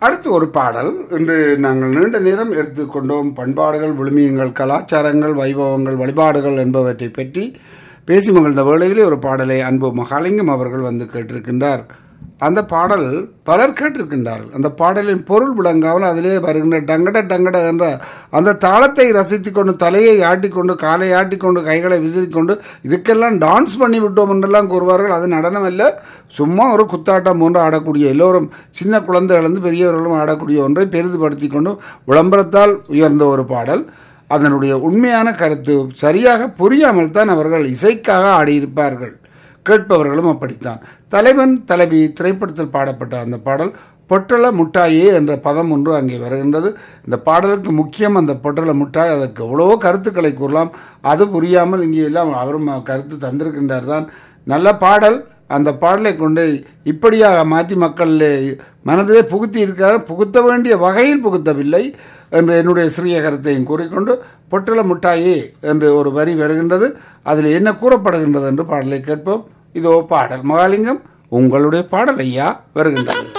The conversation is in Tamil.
அடுத்து ஒரு பாடல் இன்று நாங்கள் நீண்ட நேரம் எடுத்துக்கொண்டோம் பண்பாடுகள் விழுமியங்கள் கலாச்சாரங்கள் வைபவங்கள் வழிபாடுகள் என்பவற்றை பற்றி பேசி மகிழ்ந்த வேளையிலே ஒரு பாடலை அன்பு மகாலிங்கம் அவர்கள் வந்து கேட்டிருக்கின்றார் அந்த பாடல் பலர் கேட்டிருக்கின்றார்கள் அந்த பாடலின் பொருள் விளங்காமல் அதிலே வருகின்ற டங்கட டங்கட என்ற அந்த தாளத்தை ரசித்து கொண்டு தலையை ஆட்டிக்கொண்டு காலை ஆட்டிக்கொண்டு கைகளை விசிறிக்கொண்டு இதுக்கெல்லாம் டான்ஸ் பண்ணி விட்டோம் என்றெல்லாம் கூறுவார்கள் அது நடனம் அல்ல சும்மா ஒரு குத்தாட்டம் போன்று ஆடக்கூடிய எல்லோரும் சின்ன குழந்தைகளிருந்து பெரியவர்களும் ஆடக்கூடிய ஒன்றை பெரிதுபடுத்தி கொண்டு விளம்பரத்தால் உயர்ந்த ஒரு பாடல் அதனுடைய உண்மையான கருத்து சரியாக புரியாமல் தான் அவர்கள் இசைக்காக ஆடியிருப்பார்கள் கேட்பவர்களும் அப்படித்தான் தலைவன் தலைவி திரைப்படத்தில் பாடப்பட்ட அந்த பாடல் பொட்டல முட்டாயே என்ற பதம் ஒன்று அங்கே வருகின்றது இந்த பாடலுக்கு முக்கியம் அந்த பொட்டல முட்டாய் அதற்கு எவ்வளவோ கருத்துக்களை கூறலாம் அது புரியாமல் இங்கே எல்லாம் அவரும் கருத்து தந்திருக்கின்றார் தான் நல்ல பாடல் அந்த பாடலை கொண்டு இப்படியாக மாற்றி மக்கள் மனதிலே புகுத்தி இருக்கிறார் புகுத்த வேண்டிய வகையில் புகுத்தவில்லை என்று என்னுடைய சிறிய கருத்தையும் கூறிக்கொண்டு பொட்டல முட்டாயே என்று ஒரு வரி வருகின்றது அதில் என்ன கூறப்படுகின்றது என்று பாடலை கேட்போம் இதோ பாடல் மகாலிங்கம் உங்களுடைய பாடல் ஐயா வருகின்றது